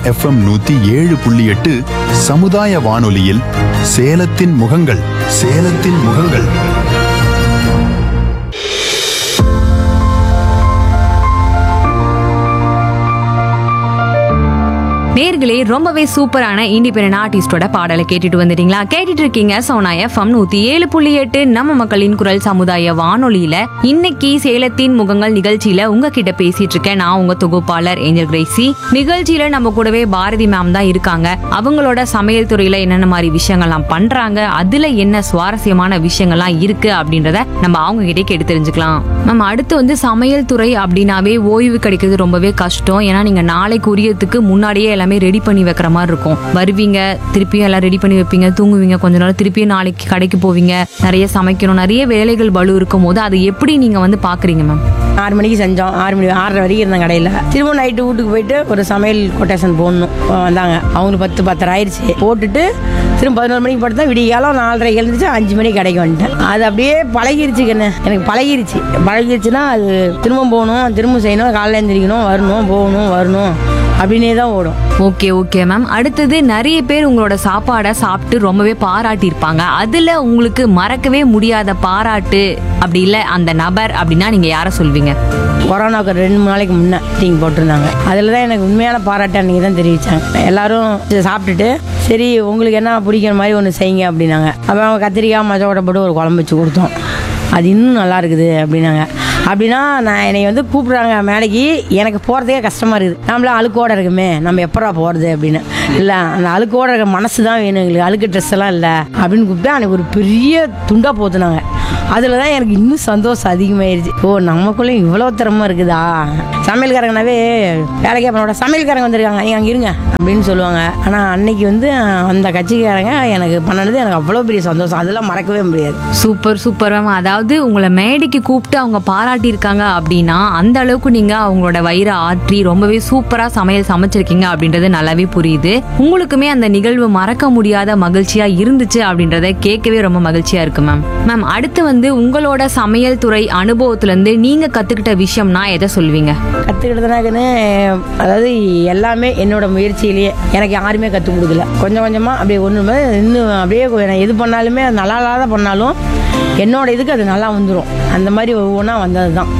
FM நூத்தி ஏழு புள்ளி எட்டு சமுதாய வானொலியில் சேலத்தின் முகங்கள் சேலத்தின் முகங்கள் நேர்களே ரொம்பவே சூப்பரான இண்டிபெண்டன்ட் ஆர்டிஸ்டோட பாடலை கேட்டுட்டு வந்துட்டீங்களா கேட்டுட்டு இருக்கீங்க சோனா எஃப்எம் நூத்தி ஏழு புள்ளி எட்டு நம்ம மக்களின் குரல் சமுதாய வானொலியில இன்னைக்கு சேலத்தின் முகங்கள் நிகழ்ச்சியில உங்ககிட்ட பேசிட்டு இருக்கேன் நான் உங்க தொகுப்பாளர் ஏஞ்சல் கிரேசி நிகழ்ச்சியில நம்ம கூடவே பாரதி மேம் தான் இருக்காங்க அவங்களோட சமையல் துறையில என்னென்ன மாதிரி விஷயங்கள்லாம் பண்றாங்க அதுல என்ன சுவாரஸ்யமான விஷயங்கள்லாம் இருக்கு அப்படின்றத நம்ம அவங்க கிட்டே கேட்டு தெரிஞ்சுக்கலாம் மேம் அடுத்து வந்து சமையல் துறை அப்படின்னாவே ஓய்வு கிடைக்கிறது ரொம்பவே கஷ்டம் ஏன்னா நீங்க நாளைக்கு உரியத்துக்கு முன்னாடியே எல்லாமே ரெடி பண்ணி வைக்கிற மாதிரி இருக்கும் வருவீங்க திருப்பியும் எல்லாம் ரெடி பண்ணி வைப்பீங்க தூங்குவீங்க கொஞ்ச நாள் திருப்பியும் நாளைக்கு கடைக்கு போவீங்க நிறைய சமைக்கணும் நிறைய வேலைகள் பலு இருக்கும் போது அதை எப்படி நீங்க வந்து பாக்குறீங்க மேம் ஆறு மணிக்கு செஞ்சோம் ஆறு மணி ஆறரை வரைக்கும் இருந்தேன் கடையில் திரும்ப நைட்டு வீட்டுக்கு போயிட்டு ஒரு சமையல் கொட்டேஷன் போடணும் வந்தாங்க அவங்களுக்கு பத்து பத்தரை ஆயிடுச்சு போட்டுட்டு திரும்ப பதினோரு மணிக்கு படுத்தா விடிய காலம் நாலரை எழுந்துச்சு அஞ்சு மணிக்கு கடைக்கு வந்துட்டேன் அது அப்படியே பழகிருச்சு கண்ணு எனக்கு பழகிருச்சு பழகிருச்சுன்னா அது திரும்ப போகணும் திரும்ப செய்யணும் காலையில் எழுந்திரிக்கணும் வரணும் போகணும் வரணும் அப்படின்னே தான் ஓடும் ஓகே ஓகே மேம் அடுத்தது நிறைய பேர் உங்களோட சாப்பாடை சாப்பிட்டு ரொம்பவே பாராட்டியிருப்பாங்க அதுல உங்களுக்கு மறக்கவே முடியாத பாராட்டு அப்படி இல்ல அந்த நபர் அப்படின்னா நீங்க யாரை சொல்வீங்க கொரோனாவுக்கு ரெண்டு மூணு நாளைக்கு முன்னே டீங் போட்டிருந்தாங்க அதில் தான் எனக்கு உண்மையான பாராட்டு அன்றைக்கி தான் தெரிவித்தாங்க எல்லாரும் இதை சாப்பிட்டுட்டு சரி உங்களுக்கு என்ன பிடிக்கிற மாதிரி ஒன்று செய்யுங்க அப்படின்னாங்க அப்புறம் அவங்க கத்திரிக்காய் மஜோட போட்டு ஒரு குழம்பு வச்சு கொடுத்தோம் அது இன்னும் நல்லா இருக்குது அப்படின்னாங்க அப்படின்னா நான் என்னை வந்து கூப்பிட்றாங்க மேடைக்கு எனக்கு போகிறதுக்கே கஷ்டமாக இருக்குது நம்மள அழுக்கோட இருக்குமே நம்ம எப்படா போகிறது அப்படின்னு இல்லை அந்த அழுக்கோட இருக்க மனசு தான் வேணும் எங்களுக்கு அழுக்கு ட்ரெஸ் எல்லாம் இல்லை அப்படின்னு கூப்பிட்டு அன்னைக்கு ஒரு பெரிய துண்டாக போத்துனாங்க அதில் தான் எனக்கு இன்னும் சந்தோஷம் அதிகமாயிருச்சு ஓ நமக்குள்ளேயும் இவ்வளோ திறமை இருக்குதா சமையல்காரங்கனாவே வேலைக்கே பண்ணோட சமையல்காரங்க வந்திருக்காங்க நீங்கள் அங்கே இருங்க அப்படின்னு சொல்லுவாங்க ஆனால் அன்னைக்கு வந்து அந்த கட்சிக்காரங்க எனக்கு பண்ணது எனக்கு அவ்வளோ பெரிய சந்தோஷம் அதெல்லாம் மறக்கவே முடியாது சூப்பர் சூப்பர் மேம் அதாவது உங்களை மேடைக்கு கூப்பிட்டு அவங்க பாராட்டியிருக்காங்க அப்படின்னா அந்த அளவுக்கு நீங்க அவங்களோட வயிறை ஆற்றி ரொம்பவே சூப்பரா சமையல் சமைச்சிருக்கீங்க அப்படின்றது நல்லாவே புரியுது உங்களுக்குமே அந்த நிகழ்வு மறக்க முடியாத மகிழ்ச்சியா இருந்துச்சு அப்படின்றத கேட்கவே ரொம்ப மகிழ்ச்சியா இருக்கு மேம் மேம் அடுத்து வந்து உங்களோட சமையல் துறை அனுபவத்துல இருந்து நீங்க கத்துக்கிட்ட விஷயம்னா எதை சொல்வீங்க கற்றுக்கிட்டதுனாக்குன்னு அதாவது எல்லாமே என்னோட முயற்சியிலேயே எனக்கு யாருமே கற்றுக் கொடுக்கல கொஞ்சம் கொஞ்சமாக அப்படியே ஒன்று இன்னும் அப்படியே நான் எது பண்ணாலுமே அது நல்லா இல்லாத பண்ணாலும் என்னோட இதுக்கு அது நல்லா வந்துடும் அந்த மாதிரி ஒவ்வொன்றா வந்தது தான்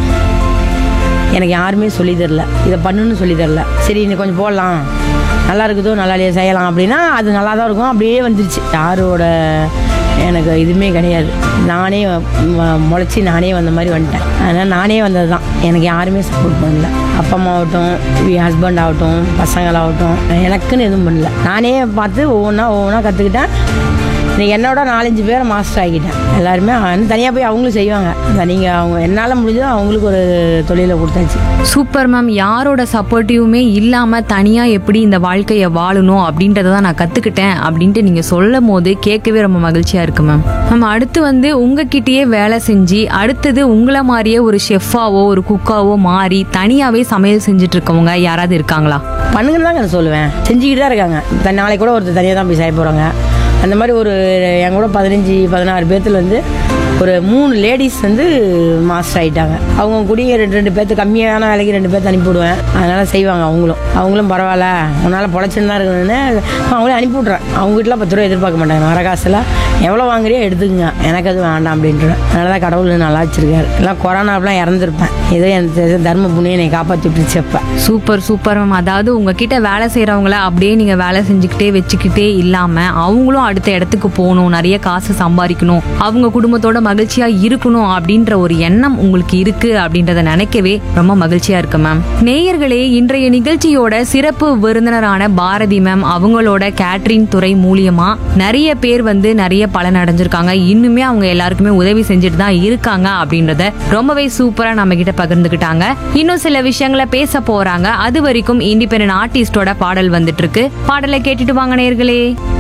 எனக்கு யாருமே சொல்லி தரல இதை பண்ணுன்னு சொல்லி தரல சரி இன்னும் கொஞ்சம் போடலாம் நல்லா இருக்குதோ நல்லா இல்லையா செய்யலாம் அப்படின்னா அது நல்லா தான் இருக்கும் அப்படியே வந்துருச்சு யாரோட எனக்கு இதுவுமே கிடையாது நானே ம- முளைச்சி நானே வந்த மாதிரி வந்துட்டேன் அதனால் நானே வந்தது தான் எனக்கு யாருமே சப்போர்ட் பண்ணல அப்பா அம்மா ஆகட்டும் என் ஹஸ்பண்ட் ஆகட்டும் பசங்களாகட்டும் எனக்குன்னு எதுவும் பண்ணல நானே பார்த்து ஒவ்வொன்றா ஒவ்வொன்றா கற்றுக்கிட்டேன் இன்னைக்கு என்னோட நாலஞ்சு பேரை மாஸ்டர் ஆகிட்டேன் எல்லாருமே தனியாக போய் அவங்களும் செய்வாங்க நீங்கள் அவங்க என்னால் முடிஞ்சதோ அவங்களுக்கு ஒரு தொழிலை கொடுத்தாச்சு சூப்பர் மேம் யாரோட சப்போர்ட்டிவுமே இல்லாம தனியா எப்படி இந்த வாழ்க்கையை வாழணும் அப்படின்றத தான் நான் கத்துக்கிட்டேன் அப்படின்ட்டு நீங்க சொல்லும் போது கேட்கவே ரொம்ப மகிழ்ச்சியா இருக்கு மேம் மேம் அடுத்து வந்து உங்ககிட்டயே வேலை செஞ்சு அடுத்தது உங்களை மாதிரியே ஒரு ஷெஃபாவோ ஒரு குக்காவோ மாறி தனியாவே சமையல் செஞ்சுட்டு இருக்கவங்க யாராவது இருக்காங்களா பண்ணுங்கன்னு தாங்க நான் சொல்லுவேன் செஞ்சுக்கிட்டு தான் இருக்காங்க த- நாளைக்கு கூட ஒருத்தர் தனியாக தான் போய் செய்ய போகிறாங்க அந்த மாதிரி ஒரு என் கூட பதினஞ்சு பதினாறு பேர்த்துல வந்து ஒரு மூணு லேடிஸ் வந்து மாஸ்டர் ஆகிட்டாங்க அவங்க கூடிய ரெண்டு ரெண்டு பேர்த்து கம்மியான வேலைக்கு ரெண்டு பேர்த்து அனுப்பி விடுவேன் அதனால் செய்வாங்க அவங்களும் அவங்களும் பரவாயில்ல உன்னால் பொழைச்சுன்னு தான் இருக்கணும்னு அவங்களே அனுப்பி விட்றேன் அவங்க வீட்டில் பத்து ரூபா எதிர்பார்க்க மாட்டாங்க வர காசில் எவ்வளோ வாங்குறியோ எடுத்துக்கங்க எனக்கு அது வேண்டாம் அப்படின்றேன் அதனால தான் கடவுள் நல்லா வச்சிருக்காரு எல்லாம் கொரோனாவெலாம் இறந்துருப்பேன் ஏதோ என் தெ- தர்ம புண்ணியம் என்னை காப்பாற்றி விட்டுருச்சு அப்போ சூப்பர் சூப்பர் மேம் அதாவது உங்ககிட்ட வேலை செய்றவங்கள அப்படியே நீங்க வேலை செஞ்சுக்கிட்டே வச்சுக்கிட்டே இல்லாம அவங்களும் அடுத்த இடத்துக்கு போகணும் நிறைய காசு சம்பாதிக்கணும் அவங்க குடும்பத்தோட மகிழ்ச்சியா இருக்கணும் அப்படின்ற ஒரு எண்ணம் உங்களுக்கு இருக்கு அப்படின்றத நினைக்கவே ரொம்ப மகிழ்ச்சியா இருக்கு மேம் நேயர்களே இன்றைய நிகழ்ச்சியோட சிறப்பு விருந்தினரான பாரதி மேம் அவங்களோட கேட்டரிங் துறை மூலியமா நிறைய பேர் வந்து நிறைய பலன் அடைஞ்சிருக்காங்க இன்னுமே அவங்க எல்லாருக்குமே உதவி செஞ்சுட்டு தான் இருக்காங்க அப்படின்றத ரொம்பவே சூப்பரா நம்ம கிட்ட பகிர்ந்துக்கிட்டாங்க இன்னும் சில விஷயங்களை பேச போறாங்க அது வரைக்கும் இண்டிபெண்டன்ட் ஆர்டிஸ்டோட பாடல் வந்துட்டு இருக்கு பாடலை கேட்டுட்டு வாங்க நேயர்களே